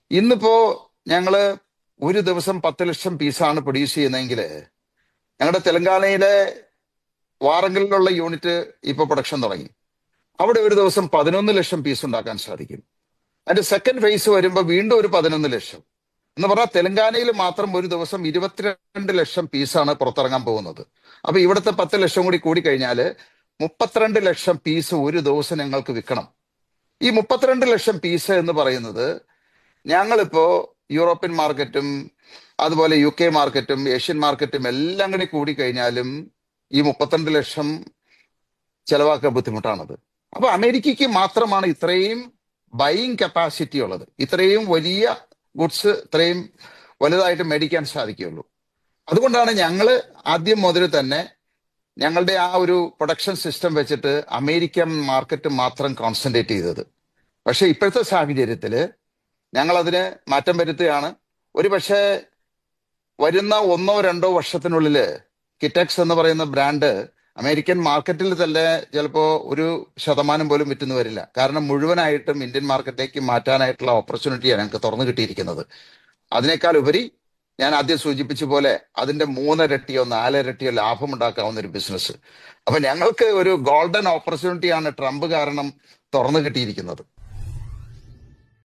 ഇന്നിപ്പോ ഞങ്ങള് ഒരു ദിവസം പത്ത് ലക്ഷം പീസാണ് പ്രൊഡ്യൂസ് ചെയ്യുന്നതെങ്കിൽ ഞങ്ങളുടെ തെലങ്കാനയിലെ വാറങ്കലിലുള്ള യൂണിറ്റ് ഇപ്പൊ പ്രൊഡക്ഷൻ തുടങ്ങി അവിടെ ഒരു ദിവസം പതിനൊന്ന് ലക്ഷം പീസ് ഉണ്ടാക്കാൻ സാധിക്കും അതിന്റെ സെക്കൻഡ് ഫേസ് വരുമ്പോൾ വീണ്ടും ഒരു പതിനൊന്ന് ലക്ഷം എന്ന് പറഞ്ഞാൽ തെലങ്കാനയിൽ മാത്രം ഒരു ദിവസം ഇരുപത്തിരണ്ട് ലക്ഷം പീസാണ് പുറത്തിറങ്ങാൻ പോകുന്നത് അപ്പൊ ഇവിടുത്തെ പത്ത് ലക്ഷം കൂടി കൂടി കഴിഞ്ഞാൽ മുപ്പത്തിരണ്ട് ലക്ഷം പീസ് ഒരു ദിവസം ഞങ്ങൾക്ക് വിൽക്കണം ഈ മുപ്പത്തിരണ്ട് ലക്ഷം പീസ് എന്ന് പറയുന്നത് ഞങ്ങളിപ്പോ യൂറോപ്യൻ മാർക്കറ്റും അതുപോലെ യു കെ മാർക്കറ്റും ഏഷ്യൻ മാർക്കറ്റും എല്ലാം കൂടി കൂടി കഴിഞ്ഞാലും ഈ മുപ്പത്തിരണ്ട് ലക്ഷം ചെലവാക്കാൻ ബുദ്ധിമുട്ടാണത് അപ്പൊ അമേരിക്കയ്ക്ക് മാത്രമാണ് ഇത്രയും ബൈയിങ് കപ്പാസിറ്റി ഉള്ളത് ഇത്രയും വലിയ ഗുഡ്സ് ഇത്രയും വലുതായിട്ട് മേടിക്കാൻ സാധിക്കുകയുള്ളൂ അതുകൊണ്ടാണ് ഞങ്ങൾ ആദ്യം മുതൽ തന്നെ ഞങ്ങളുടെ ആ ഒരു പ്രൊഡക്ഷൻ സിസ്റ്റം വെച്ചിട്ട് അമേരിക്കൻ മാർക്കറ്റ് മാത്രം കോൺസെൻട്രേറ്റ് ചെയ്തത് പക്ഷെ ഇപ്പോഴത്തെ സാഹചര്യത്തിൽ ഞങ്ങൾ അതിന് മാറ്റം വരുത്തുകയാണ് ഒരു പക്ഷേ വരുന്ന ഒന്നോ രണ്ടോ വർഷത്തിനുള്ളിൽ കിറ്റക്സ് എന്ന് പറയുന്ന ബ്രാൻഡ് അമേരിക്കൻ മാർക്കറ്റിൽ തന്നെ ചിലപ്പോ ഒരു ശതമാനം പോലും വിറ്റുന്നു വരില്ല കാരണം മുഴുവനായിട്ടും ഇന്ത്യൻ മാർക്കറ്റിലേക്ക് മാറ്റാനായിട്ടുള്ള ഓപ്പർച്യൂണിറ്റിയാണ് ഞങ്ങൾക്ക് തുറന്നു കിട്ടിയിരിക്കുന്നത് അതിനേക്കാൾ ഉപരി ഞാൻ ആദ്യം സൂചിപ്പിച്ച പോലെ അതിന്റെ മൂന്നിരട്ടിയോ നാലിരട്ടിയോ ലാഭം ഉണ്ടാക്കാവുന്ന ഒരു ബിസിനസ് അപ്പൊ ഞങ്ങൾക്ക് ഒരു ഗോൾഡൻ ഓപ്പർച്യൂണിറ്റിയാണ് ട്രംപ് കാരണം തുറന്നു കിട്ടിയിരിക്കുന്നത്